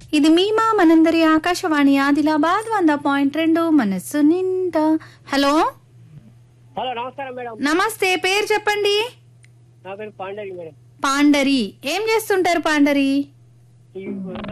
ఇది మీమా మనందరి ఆకాశవాణి ఆదిలాబాద్ వంద పాయింట్ రెండు మనస్సు నిండా హలో హలో నమస్కారం మేడం నమస్తే పేరు చెప్పండి నా పేరు పాండరి మేడం పాండరి ఏం చేస్తుంటారు పాండరి ఈ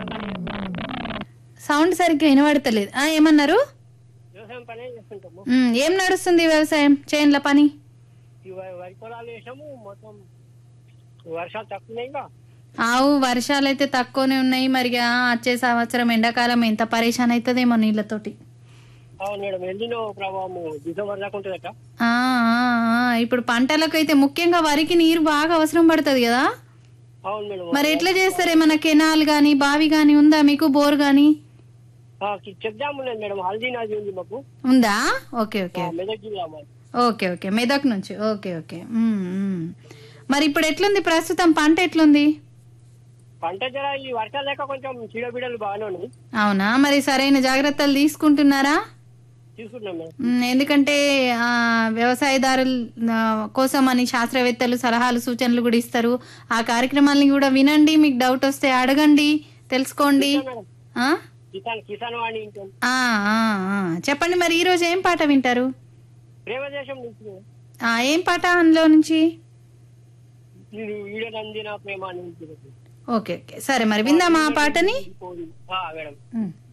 సౌండ్ సరిగ్గా వినబడతలేదు ఆ, ఏమన్నారు వ్యవసాయం పనే చేస్తుంటాము ఉమ్, ఏం నడుస్తుంది వ్యవసాయం చేన్ల పని ఈ వ- వరి పొలాలు వేసాము మొత్తం వర్షాలు తక్కువ ఇంకా ఆవు వర్షాలు అయితే తక్కువనే ఉన్నాయి మరిగా వచ్చే సంవత్సరం ఎండాకాలం ఎంత పరేషాన్ అవుతుందేమో నీళ్ళతోటి అవును మేడం ఎల్లినో ప్రభావము డిసెంబర్ దాకా ఉంటుందట ఆ, ఆ, ఆ, ఇప్పుడు పంటలకు అయితే ముఖ్యంగా వరికి నీరు బాగా అవసరం పడుతుంది కదా అవును మేడం మరి ఎట్లా చేస్తారు ఏమన్నా కెనాల్ గాని బావి గాని ఉందా మీకు బోర్ గాని ఆ, కి- చెక్ డ్యామ్ ఉన్నది మేడం హల్దీ నది ఉంది మాకు ఉందా ఓకే ఓకే ఆ, మెదక్ జిల్లా మాది ఓకే ఓకే మెదక్ నుంచి ఓకే ఓకే ఉమ్, ఉమ్. మరి ఇప్పుడు ఎట్లుంది ప్రస్తుతం పంట ఎట్లుంది పంట జర ఈ వర్షాలు లేక కొంచెం చీడబీడలు బాగానే ఉన్నాయి అవునా మరి సరైన జాగ్రత్తలు తీసుకుంటున్నారా తీసుకున్నాం మేడం ఉమ్, ఎందుకంటే ఆ, వ్యవసాయదారుల ఆ, కోసం అని శాస్త్రవేత్తలు సలహాలు సూచనలు కూడా ఇస్తారు ఆ కార్యక్రమాలని కూడా వినండి మీకు డౌట్ వస్తే అడగండి తెలుసుకోండి మేడం ఆ? కిసాన్ కిసాన్ వాణి ఇంకేం ఆ, ఆ, ఆ. చెప్పండి మరి ఈరోజు ఏం పాట వింటారు ప్రేమదేశం నుంచి మేడం. ఆ, ఏం పాట అందులో నుంచి ఇది ఈడనందిన ప్రేమ అని ఉంటుంది. ఓకే ఓకే సరే మరి విందామా ఆ పాటని ఆ, మేడం ఉమ్.